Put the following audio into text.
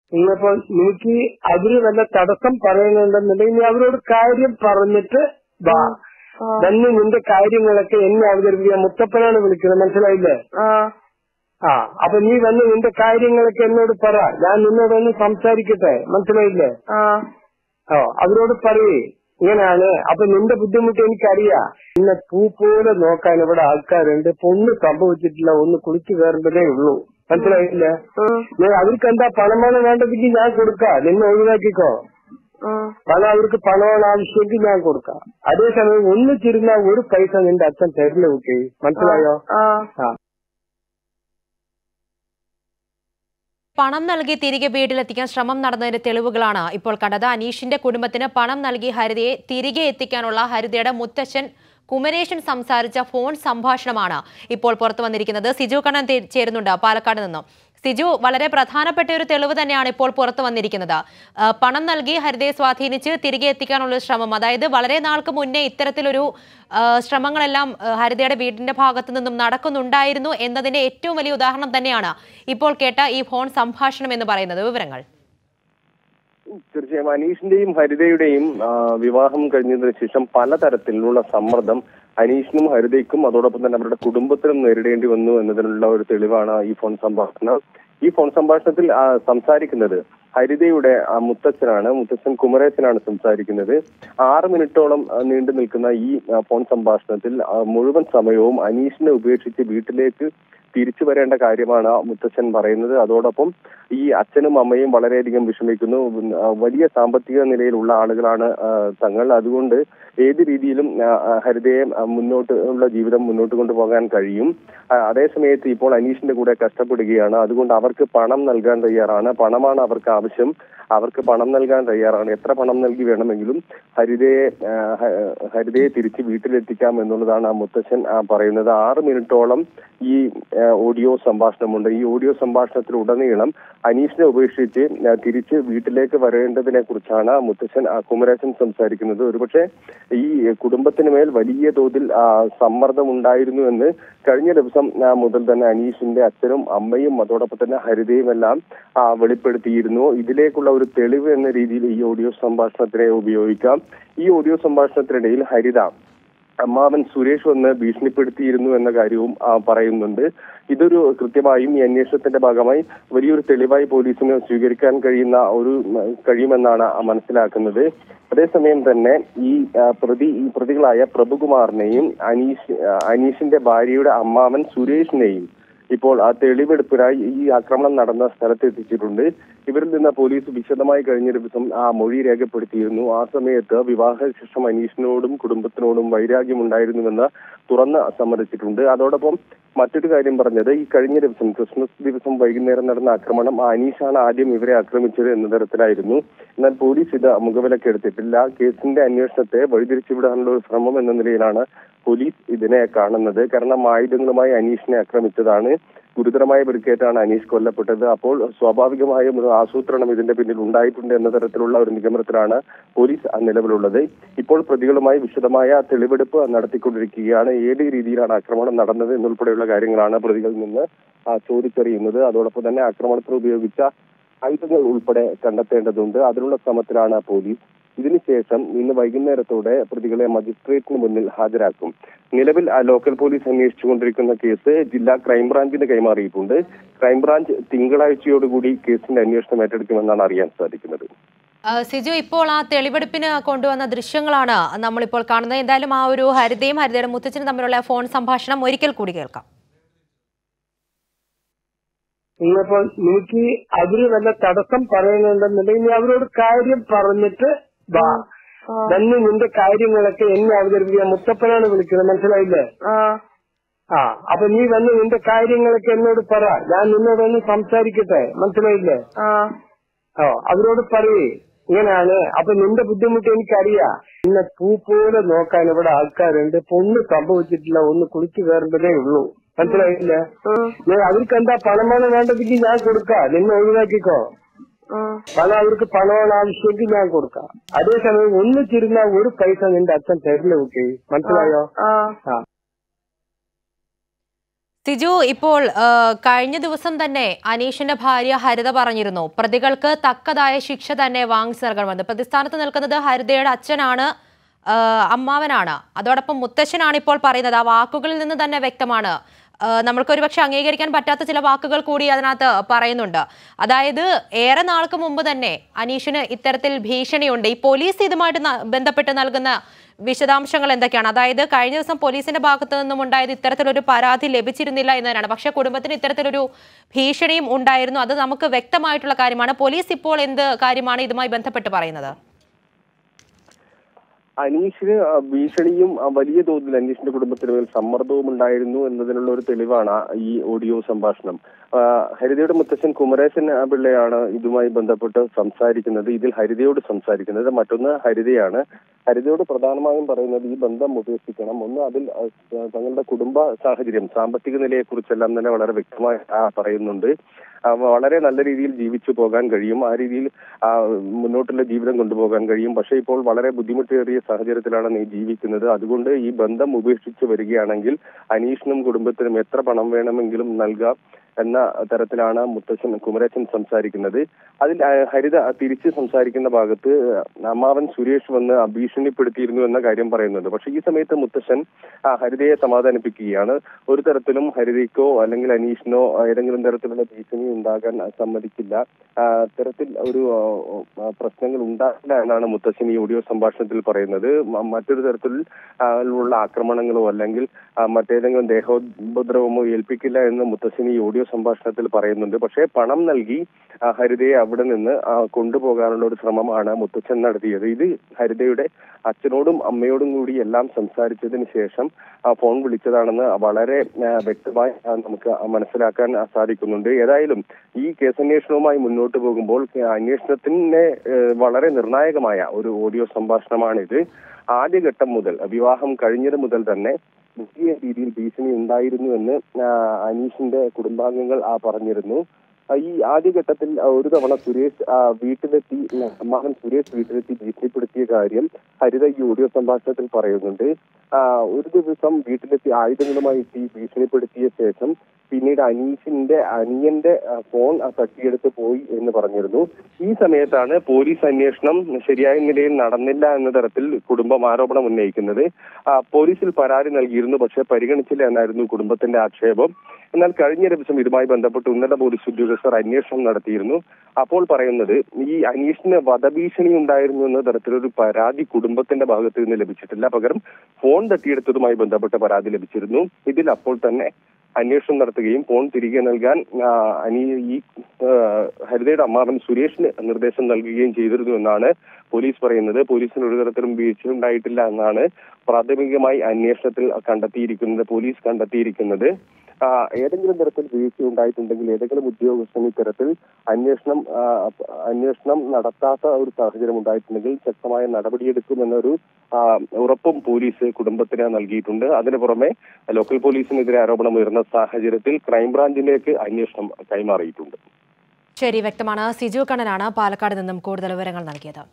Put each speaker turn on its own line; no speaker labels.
ഇന്നിപ്പോ നിനക്ക് അവര് വല്ല തടസ്സം പറയുന്നുണ്ടെന്നുണ്ടെങ്കിൽ നീ അവരോട് കാര്യം പറഞ്ഞിട്ട് വാ വന്ന് നിന്റെ കാര്യങ്ങളൊക്കെ എന്നെ അവതരിപ്പിക്കാൻ മുത്തപ്പനാണ് വിളിക്കുന്നത് മനസ്സിലായില്ലേ
ആ
ആ അപ്പൊ നീ വന്ന് നിന്റെ കാര്യങ്ങളൊക്കെ എന്നോട് പറ ഞാൻ നിന്നോടൊന്ന് സംസാരിക്കട്ടെ മനസ്സിലായില്ലേ
ആ
ഓ അവരോട് പറയേ ഇങ്ങനെയാണ് അപ്പൊ നിന്റെ ബുദ്ധിമുട്ട് എനിക്കറിയാം ഇന്നെ പൂ പോലെ നോക്കാൻ ഇവിടെ ആൾക്കാരുണ്ട് ഇപ്പൊ ഒന്നും സംഭവിച്ചിട്ടില്ല ഒന്ന് കുളിച്ചു കയറേണ്ടതേ ഉള്ളൂ മനസ്സിലായില്ലേ
ഉം,
ഞാൻ അവർക്ക് എന്താ പണമാണ് വേണ്ടതെങ്കിൽ ഞാൻ കൊടുക്കാം നിന്നെ ഒഴിവാക്കിക്കോ
ഉം.
പണം അവർക്ക് പണമാണ് ആവശ്യമെങ്കിൽ ഞാൻ കൊടുക്കാം അതേസമയം ഒന്നിച്ചിരുന്ന ഒരു പൈസ നിന്റെ അച്ഛൻ തരില്ല കുട്ടി മനസ്സിലായോ
ആ
ആ
പണം നൽകി തിരികെ വീട്ടിലെത്തിക്കാൻ ശ്രമം നടന്നതിന്റെ തെളിവുകളാണ് ഇപ്പോൾ കണ്ടത് അനീഷിന്റെ കുടുംബത്തിന് പണം നൽകി ഹരിതയെ തിരികെ എത്തിക്കാനുള്ള ഹരിതയുടെ മുത്തച്ഛൻ കുമരേശൻ സംസാരിച്ച ഫോൺ സംഭാഷണമാണ് ഇപ്പോൾ പുറത്തു വന്നിരിക്കുന്നത് സിജു കണ്ണൻ തേ- ചേരുന്നുണ്ട് പാലക്കാട് നിന്നും സിജു വളരെ പ്രധാനപ്പെട്ട ഒരു തെളിവ് തന്നെയാണ് ഇപ്പോൾ പുറത്തു വന്നിരിക്കുന്നത് ആ, പണം നൽകി ഹരിതയെ സ്വാധീനിച്ച് തിരികെ എത്തിക്കാനുള്ള ഒരു ശ്രമം അതായത് വളരെ നാൾക്ക് മുന്നേ ഇത്തരത്തിലൊരു ആ, ശ്രമങ്ങളെല്ലാം ആ, ഹരിതയുടെ വീടിന്റെ ഭാഗത്തു നിന്നും നടക്കുന്നുണ്ടായിരുന്നു എന്നതിന്റെ ഏറ്റവും വലിയ ഉദാഹരണം തന്നെയാണ് ഇപ്പോൾ കേട്ട ഈ ഫോൺ സംഭാഷണം എന്ന് പറയുന്നത് വിവരങ്ങൾ
തീർച്ചയായും അനീഷിന്റെയും ഹരിതയുടെയും ആ, വിവാഹം കഴിഞ്ഞതിന് ശേഷം പലതരത്തിലുള്ള സമ്മർദ്ദം അനീഷിനും ഹരിതയ്ക്കും അതോടൊപ്പം തന്നെ അവരുടെ കുടുംബത്തിനും നേരിടേണ്ടി വന്നു എന്നതിനുള്ള ഒരു തെളിവാണ് ഈ ഫോൺ സംഭാഷണം ഈ ഫോൺ സംഭാഷണത്തിൽ ആ, സംസാരിക്കുന്നത് ഹരിതയുടെ ആ, മുത്തച്ഛനാണ് മുത്തച്ഛൻ കുമരേശനാണ് സംസാരിക്കുന്നത് ആറ് മിനിറ്റോളം ആ, നീണ്ടു നിൽക്കുന്ന ഈ ആ, ഫോൺ സംഭാഷണത്തിൽ ആ, മുഴുവൻ സമയവും അനീഷിനെ ഉപേക്ഷിച്ച് വീട്ടിലേക്ക് തിരിച്ചു വരേണ്ട കാര്യമാണ് മുത്തച്ഛൻ പറയുന്നത് അതോടൊപ്പം ഈ അച്ഛനും അമ്മയും വളരെയധികം വിഷമിക്കുന്നു ഉം, ആ, വലിയ സാമ്പത്തിക നിലയിലുള്ള ആളുകളാണ് ആ, തങ്ങൾ അതുകൊണ്ട് ഏത് രീതിയിലും ആ, ആ, ഹരിതയെ ആ, മുന്നോട്ട് ഉള്ള ജീവിതം മുന്നോട്ട് കൊണ്ടുപോകാൻ കഴിയും ആ, അതേസമയത്ത് ഇപ്പോൾ അനീഷിന്റെ കൂടെ കഷ്ടപ്പെടുകയാണ് അതുകൊണ്ട് അവർക്ക് പണം നൽകാൻ തയ്യാറാണ് പണമാണ് അവർക്ക് ആവശ്യം അവർക്ക് പണം നൽകാൻ തയ്യാറാണ് എത്ര പണം നൽകി വേണമെങ്കിലും ഹരിതയെ ആ, ഹ- ഹരിതയെ തിരിച്ച് വീട്ടിലെത്തിക്കാം എന്നുള്ളതാണ് ആ മുത്തച്ഛൻ ആ, പറയുന്നത് ആറ് മിനിറ്റോളം ഈ ആ, ഓഡിയോ സംഭാഷണമുണ്ട് ഈ ഓഡിയോ സംഭാഷണത്തിലുടനീളം അനീഷിനെ ഉപേക്ഷിച്ച് ആ, തിരിച്ച് വീട്ടിലേക്ക് വരേണ്ടതിനെ കുറിച്ചാണ് മുത്തച്ഛൻ ആ, കുമരേശൻ സംസാരിക്കുന്നത് ഒരുപക്ഷെ ഈ കുടുംബത്തിന് മേൽ വലിയ തോതിൽ ആ, സമ്മർദ്ദം ഉണ്ടായിരുന്നു എന്ന് കഴിഞ്ഞ ദിവസം ആ, മുതൽ തന്നെ അനീഷിന്റെ അച്ഛനും അമ്മയും അതോടൊപ്പം തന്നെ ഹരിതയും എല്ലാം ആ, വെളിപ്പെടുത്തിയിരുന്നു ഇതിലേക്കുള്ള ഒരു തെളിവ് എന്ന രീതിയിൽ ഈ ഓഡിയോ സംഭാഷണത്തിനെ ഉപയോഗിക്കാം ഈ ഓഡിയോ സംഭാഷണത്തിനിടയിൽ ഹരിത അമ്മാവൻ സുരേഷ് വന്ന് ഭീഷണിപ്പെടുത്തിയിരുന്നു എന്ന കാര്യവും ആ, പറയുന്നുണ്ട് ഇതൊരു കൃത്യമായും ഈ അന്വേഷണത്തിന്റെ ഭാഗമായി വലിയൊരു തെളിവായി പോലീസിന് സ്വീകരിക്കാൻ കഴിയുന്ന ഒരു ഉം, കഴിയുമെന്നാണ് ആ മനസ്സിലാക്കുന്നത് അതേസമയം തന്നെ ഈ ആ, പ്രതി ഈ പ്രതികളായ പ്രഭുകുമാറിനെയും അനീഷ് ആ, അനീഷിന്റെ ഭാര്യയുടെ അമ്മാവൻ സുരേഷിനെയും ഇപ്പോൾ ആ തെളിവെടുപ്പിനായി ഈ ആക്രമണം നടന്ന സ്ഥലത്ത് എത്തിച്ചിട്ടുണ്ട് ഇവരിൽ നിന്ന് പോലീസ് വിശദമായി കഴിഞ്ഞ ദിവസം ആ മൊഴി രേഖപ്പെടുത്തിയിരുന്നു ആ സമയത്ത് വിവാഹശേഷം അനീഷിനോടും കുടുംബത്തിനോടും വൈരാഗ്യമുണ്ടായിരുന്നുവെന്ന് തുറന്ന് സമ്മതിച്ചിട്ടുണ്ട് അതോടൊപ്പം മറ്റൊരു കാര്യം പറഞ്ഞത് ഈ കഴിഞ്ഞ ദിവസം ക്രിസ്മസ് ദിവസം വൈകുന്നേരം നടന്ന ആക്രമണം ആ അനീഷാണ് ആദ്യം ഇവരെ ആക്രമിച്ചത് എന്ന തരത്തിലായിരുന്നു എന്നാൽ പോലീസ് ഇത് മുഖവിലക്കെടുത്തിട്ടില്ല കേസിന്റെ അന്വേഷണത്തെ വഴിതിരിച്ചുവിടാനുള്ള ഒരു ശ്രമം എന്ന നിലയിലാണ് പോലീസ് ഇതിനെ കാണുന്നത് കാരണം ആയുധങ്ങളുമായി അനീഷിനെ ആക്രമിച്ചതാണ് ഗുരുതരമായ പരിക്കേറ്റാണ് അനീഷ് കൊല്ലപ്പെട്ടത് അപ്പോൾ സ്വാഭാവികമായും ഒരു ആസൂത്രണം ഇതിന്റെ പിന്നിൽ ഉണ്ടായിട്ടുണ്ട് എന്ന തരത്തിലുള്ള ഒരു നിഗമനത്തിലാണ് പോലീസ് നിലവിലുള്ളത് ഇപ്പോൾ പ്രതികളുമായി വിശദമായ തെളിവെടുപ്പ് നടത്തിക്കൊണ്ടിരിക്കുകയാണ് ഏത് രീതിയിലാണ് ആക്രമണം നടന്നത് എന്നുൾപ്പെടെയുള്ള കാര്യങ്ങളാണ് പ്രതികളിൽ നിന്ന് ആ, ചോദിച്ചറിയുന്നത് അതോടൊപ്പം തന്നെ ആക്രമണത്തിന് ഉപയോഗിച്ച ആയുധങ്ങൾ ഉൾപ്പെടെ കണ്ടെത്തേണ്ടതുണ്ട് അതിനുള്ള ശ്രമത്തിലാണ് പോലീസ് ഇതിനുശേഷം ഇന്ന് വൈകുന്നേരത്തോടെ പ്രതികളെ മജിസ്ട്രേറ്റിന് മുന്നിൽ ഹാജരാക്കും നിലവിൽ ആ ലോക്കൽ പോലീസ് അന്വേഷിച്ചുകൊണ്ടിരിക്കുന്ന കേസ് ജില്ലാ ക്രൈംബ്രാഞ്ചിന് കൈമാറിയിട്ടുണ്ട് ക്രൈംബ്രാഞ്ച് തിങ്കളാഴ്ചയോടുകൂടി കേസിന്റെ അന്വേഷണം ഏറ്റെടുക്കുമെന്നാണ് അറിയാൻ സാധിക്കുന്നത്
ആ, സിജു ഇപ്പോൾ ആ തെളിവെടുപ്പിന് കൊണ്ടുവന്ന ദൃശ്യങ്ങളാണ് നമ്മളിപ്പോൾ കാണുന്നത് എന്തായാലും ആ ഒരു ഹരിതയും ഹരിതയുടെ മുത്തച്ഛനും തമ്മിലുള്ള ഫോൺ സംഭാഷണം ഒരിക്കൽ കൂടി കേൾക്കാം
ഇന്നിപ്പോ നിനക്ക് അവര് വല്ല തടസ്സം പറയുന്നുണ്ടെന്നുണ്ടെങ്കിൽ നീ അവരോട് കാര്യം പറഞ്ഞിട്ട് വാ വന്ന് നിന്റെ കാര്യങ്ങളൊക്കെ എന്നെ അവതരിപ്പിക്കാൻ മുത്തപ്പനാണ് വിളിക്കുന്നത് മനസ്സിലായില്ലേ
ആ
ആ അപ്പൊ നീ വന്ന് നിന്റെ കാര്യങ്ങളൊക്കെ എന്നോട് പറ ഞാൻ നിന്നോടൊന്ന് സംസാരിക്കട്ടെ മനസ്സിലായില്ലേ
ആ
ഓ അവരോട് പറയേ ഇങ്ങനെയാണ് അപ്പൊ നിന്റെ ബുദ്ധിമുട്ട് എനിക്കറിയാം ഇന്നെ പൂ പോലെ നോക്കാൻ ഇവിടെ ആൾക്കാരുണ്ട് ഇപ്പൊ ഒന്നും സംഭവിച്ചിട്ടില്ല ഒന്ന് കുളിച്ചു കയറേണ്ടതേ ഉള്ളൂ മനസ്സിലായില്ലേ ഞാൻ അവർക്ക് എന്താ പണമാണ് വേണ്ടതെങ്കിൽ ഞാൻ കൊടുക്കാം നിന്നെ ഒഴിവാക്കിക്കോ
ഉം.
പണം അവർക്ക് പണമാണ് ആവശ്യമെങ്കിൽ ഞാൻ കൊടുക്കാം അതേസമയം ഒന്നിച്ചിരുന്ന ഒരു പൈസ നിന്റെ അച്ഛൻ തരില്ല കുട്ടി മനസ്സിലായോ
ആ
ആ
സിജു ഇപ്പോൾ ആ, കഴിഞ്ഞ ദിവസം തന്നെ അനീഷിന്റെ ഭാര്യ ഹരിത പറഞ്ഞിരുന്നു പ്രതികൾക്ക് തക്കതായ ശിക്ഷ തന്നെ വാങ്ങിച്ചു നൽകണമെന്ന് പ്രതിസ്ഥാനത്ത് നിൽക്കുന്നത് ഹരിതയുടെ അച്ഛനാണ് ആ, അമ്മാവനാണ് അതോടൊപ്പം മുത്തശ്ശനാണ് ഇപ്പോൾ പറയുന്നത് ആ വാക്കുകളിൽ നിന്ന് തന്നെ വ്യക്തമാണ് ആ, നമ്മൾക്ക് ഒരുപക്ഷെ അംഗീകരിക്കാൻ പറ്റാത്ത ചില വാക്കുകൾ കൂടി അതിനകത്ത് പറയുന്നുണ്ട് അതായത് ഏറെ നാൾക്ക് മുമ്പ് തന്നെ അനീഷിന് ഇത്തരത്തിൽ ഭീഷണിയുണ്ട് ഈ പോലീസ് ഇതുമായിട്ട് ന- ബന്ധപ്പെട്ട് നൽകുന്ന വിശദാംശങ്ങൾ എന്തൊക്കെയാണ് അതായത് കഴിഞ്ഞ ദിവസം പോലീസിന്റെ ഭാഗത്തു നിന്നും ഉണ്ടായത് ഇത്തരത്തിലൊരു പരാതി ലഭിച്ചിരുന്നില്ല എന്നതിനാണ് പക്ഷേ കുടുംബത്തിന് ഇത്തരത്തിലൊരു ഭീഷണിയും ഉണ്ടായിരുന്നു അത് നമുക്ക് വ്യക്തമായിട്ടുള്ള കാര്യമാണ് പോലീസ് ഇപ്പോൾ എന്ത് കാര്യമാണ് ഇതുമായി ബന്ധപ്പെട്ട് പറയുന്നത്
അനീഷിന് ആ, ഭീഷണിയും ആ, വലിയ തോതിൽ അനീഷിന്റെ കുടുംബത്തിന് മേൽ സമ്മർദ്ദവും ഉണ്ടായിരുന്നു എന്നതിനുള്ള ഒരു തെളിവാണ് ആ ഈ ഓഡിയോ സംഭാഷണം ആ, ഹരിതയുടെ മുത്തച്ഛൻ കുമരേശൻ ആ, പിള്ളയാണ് ഇതുമായി ബന്ധപ്പെട്ട് സംസാരിക്കുന്നത് ഇതിൽ ഹരിതയോട് സംസാരിക്കുന്നത് മറ്റൊന്ന് ഹരിതയാണ് ഹരിതയോട് പ്രധാനമായും പറയുന്നത് ഈ ബന്ധം ഉപേക്ഷിക്കണം ഒന്ന് അതിൽ ആ, തങ്ങളുടെ കുടുംബ സാഹചര്യം സാമ്പത്തിക നിലയെക്കുറിച്ചെല്ലാം തന്നെ വളരെ വ്യക്തമായി ആ, പറയുന്നുണ്ട് ആ, വളരെ നല്ല രീതിയിൽ ജീവിച്ചു പോകാൻ കഴിയും ആ രീതിയിൽ ആ, മുന്നോട്ടുള്ള ജീവിതം കൊണ്ടുപോകാൻ കഴിയും പക്ഷേ ഇപ്പോൾ വളരെ ബുദ്ധിമുട്ടേറിയ സാഹചര്യത്തിലാണ് നീ ജീവിക്കുന്നത് അതുകൊണ്ട് ഈ ബന്ധം ഉപേക്ഷിച്ച് വരികയാണെങ്കിൽ അനീഷിനും കുടുംബത്തിനും എത്ര പണം വേണമെങ്കിലും നൽകാം എന്ന തരത്തിലാണ് മുത്തച്ഛൻ കുമരച്ചൻ സംസാരിക്കുന്നത് അതിൽ ആ, ഹരിത തിരിച്ച് സംസാരിക്കുന്ന ഭാഗത്ത് അമ്മാവൻ സുരേഷ് വന്ന് ഭീഷണിപ്പെടുത്തിയിരുന്നു എന്ന കാര്യം പറയുന്നുണ്ട് പക്ഷേ ഈ സമയത്ത് മുത്തച്ഛൻ ആ, ഹരിതയെ സമാധാനിപ്പിക്കുകയാണ് ഒരു തരത്തിലും ഹരിതയ്ക്കോ അല്ലെങ്കിൽ അനീഷിനോ ഏതെങ്കിലും തരത്തിലുള്ള ഭീഷണി ഉണ്ടാകാൻ സമ്മതിക്കില്ല ആ, അത്തരത്തിൽ ഒരു ആ, ആ, പ്രശ്നങ്ങൾ ഉണ്ടാകില്ല എന്നാണ് മുത്തച്ഛൻ ഈ ഓഡിയോ സംഭാഷണത്തിൽ പറയുന്നത് മ- മറ്റൊരു തരത്തിൽ ആ, ഉള്ള ആക്രമണങ്ങളോ അല്ലെങ്കിൽ ആ, മറ്റേതെങ്കിലും ദേഹോപദ്രവമോ ഏൽപ്പിക്കില്ല എന്ന് മുത്തച്ഛൻ ഈ ഓഡിയോ സംഭാഷണത്തിൽ പറയുന്നുണ്ട് പക്ഷേ പണം നൽകി ആ, ഹരിതയെ അവിടെ നിന്ന് ആ, കൊണ്ടുപോകാനുള്ള ഒരു ശ്രമമാണ് മുത്തച്ഛൻ നടത്തിയത് ഇത് ഹരിതയുടെ അച്ഛനോടും അമ്മയോടും കൂടി എല്ലാം സംസാരിച്ചതിന് ശേഷം ആ, ഫോൺ വിളിച്ചതാണെന്ന് വളരെ ആ, വ്യക്തമായി ആ, നമുക്ക് മനസ്സിലാക്കാൻ ആ, സാധിക്കുന്നുണ്ട് ഏതായാലും ഈ കേസന്വേഷണവുമായി മുന്നോട്ട് പോകുമ്പോൾ കേ- അന്വേഷണത്തിന് ഏഹ്, വളരെ നിർണായകമായ ഒരു ഓഡിയോ സംഭാഷണമാണിത് ആദ്യഘട്ടം മുതൽ വിവാഹം കഴിഞ്ഞത് മുതൽ തന്നെ വലിയ രീതിയിൽ ഭീഷണി ഉണ്ടായിരുന്നു എന്ന് ആ, അനീഷിന്റെ കുടുംബാംഗങ്ങൾ ആ പറഞ്ഞിരുന്നു ആ, ഈ ആദ്യഘട്ടത്തിൽ ആ, ഒരു തവണ സുരേഷ് ആ, വീട്ടിലെത്തി ഉം, മകൻ സുരേഷ് വീട്ടിലെത്തി ഭീഷണിപ്പെടുത്തിയ കാര്യം ഹരിത ഈ ഓഡിയോ സംഭാഷണത്തിൽ പറയുന്നുണ്ട് ആ, ഒരു ദിവസം വീട്ടിലെത്തി ആയുധങ്ങളുമായി എത്തി ഭീഷണിപ്പെടുത്തിയ ശേഷം പിന്നീട് അനീഷിന്റെ അനിയന്റെ ആ, ഫോൺ ആ, തട്ടിയെടുത്ത് പോയി എന്ന് പറഞ്ഞിരുന്നു ഈ സമയത്താണ് പോലീസ് അന്വേഷണം ശരിയായ നിലയിൽ നടന്നില്ല എന്ന തരത്തിൽ കുടുംബം ആരോപണം ഉന്നയിക്കുന്നത് ആ, പോലീസിൽ പരാതി നൽകിയിരുന്നു പക്ഷേ പരിഗണിച്ചില്ല എന്നായിരുന്നു കുടുംബത്തിന്റെ ആക്ഷേപം എന്നാൽ കഴിഞ്ഞ ദിവസം ഇതുമായി ബന്ധപ്പെട്ട് ഉന്നത പോലീസ് ഉദ്യോഗസ്ഥർ അന്വേഷണം നടത്തിയിരുന്നു അപ്പോൾ പറയുന്നത് ഈ അനീഷിന് വധഭീഷണി ഉണ്ടായിരുന്നു എന്ന തരത്തിലൊരു പരാതി കുടുംബത്തിന്റെ ഭാഗത്ത് നിന്ന് ലഭിച്ചിട്ടില്ല പകരം ഫോൺ തട്ടിയെടുത്തതുമായി ബന്ധപ്പെട്ട പരാതി ലഭിച്ചിരുന്നു ഇതിൽ അപ്പോൾ തന്നെ അന്വേഷണം നടത്തുകയും ഫോൺ തിരികെ നൽകാൻ ആ, അനി ഈ ആ, ഹരിതയുടെ അമ്മാവൻ സുരേഷിന് നിർദ്ദേശം നൽകുകയും ചെയ്തിരുന്നു എന്നാണ് പോലീസ് പറയുന്നത് പോലീസിന് ഒരു തരത്തിലും വീഴ്ച ഉണ്ടായിട്ടില്ല എന്നാണ് പ്രാഥമികമായി അന്വേഷണത്തിൽ കണ്ടെത്തിയിരിക്കുന്നത് പോലീസ് കണ്ടെത്തിയിരിക്കുന്നത് ആ, ഏതെങ്കിലും തരത്തിൽ വീഴ്ച ഉണ്ടായിട്ടുണ്ടെങ്കിൽ ഏതെങ്കിലും ഉദ്യോഗസ്ഥൻ ഇത്തരത്തിൽ അന്വേഷണം ആ, അന്വേഷണം നടത്താത്ത ഒരു സാഹചര്യം ഉണ്ടായിട്ടുണ്ടെങ്കിൽ ശക്തമായ നടപടിയെടുക്കുമെന്നൊരു ആ, ഉറപ്പും പോലീസ് കുടുംബത്തിന് നൽകിയിട്ടുണ്ട് അതിനു പുറമെ ലോക്കൽ പോലീസിനെതിരെ ആരോപണം ഉയർന്ന സാഹചര്യത്തിൽ ക്രൈംബ്രാഞ്ചിലേക്ക് അന്വേഷണം കൈമാറിയിട്ടുണ്ട്
ശരി വ്യക്തമാണ് സിജു കണ്ണനാണ് പാലക്കാട് നിന്നും കൂടുതൽ വിവരങ്ങൾ നൽകിയത്